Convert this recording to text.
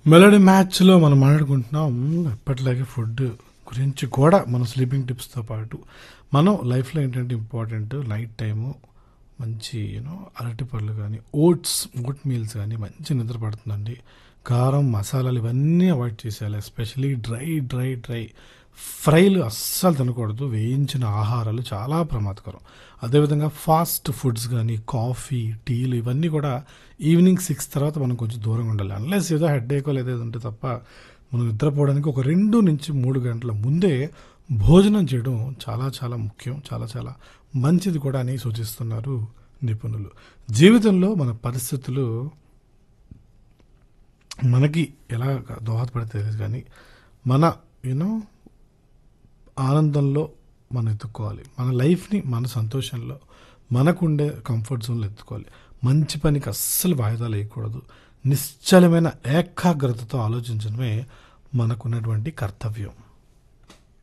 melody మ్యాచ్లో మనం మాట్లాడుకుంటున్నాం ఎప్పటిలాగే ఫుడ్ గురించి కూడా మన స్లీపింగ్ టిప్స్తో పాటు మనం లైఫ్లో ఏంటంటే ఇంపార్టెంట్ నైట్ టైము మంచి యూనో అరటి పళ్ళు కానీ ఓట్స్ ఓట్ మీల్స్ కానీ మంచి నిద్ర పడుతుందండి కారం మసాలాలు ఇవన్నీ అవాయిడ్ చేసేయాలి ఎస్పెషలీ డ్రై డ్రై డ్రై ఫ్రైలు అస్సలు తినకూడదు వేయించిన ఆహారాలు చాలా ప్రమాదకరం అదేవిధంగా ఫాస్ట్ ఫుడ్స్ కానీ కాఫీ టీలు ఇవన్నీ కూడా ఈవినింగ్ సిక్స్ తర్వాత మనం కొంచెం దూరంగా ఉండాలి అన్లెస్ ఏదో హెడ్ ఏకో లేదా ఉంటే తప్ప మనం నిద్రపోవడానికి ఒక రెండు నుంచి మూడు గంటల ముందే భోజనం చేయడం చాలా చాలా ముఖ్యం చాలా చాలా మంచిది కూడా అని సూచిస్తున్నారు నిపుణులు జీవితంలో మన పరిస్థితులు మనకి ఎలా దోహదపడితే తెలియదు కానీ మన యూనో ఆనందంలో మనం ఎత్తుక్కోవాలి మన లైఫ్ని మన సంతోషంలో మనకుండే కంఫర్ట్ జోన్లో ఎత్తుకోవాలి మంచి పనికి అస్సలు వాయిదాలు వేయకూడదు నిశ్చలమైన ఏకాగ్రతతో ఆలోచించడమే మనకున్నటువంటి కర్తవ్యం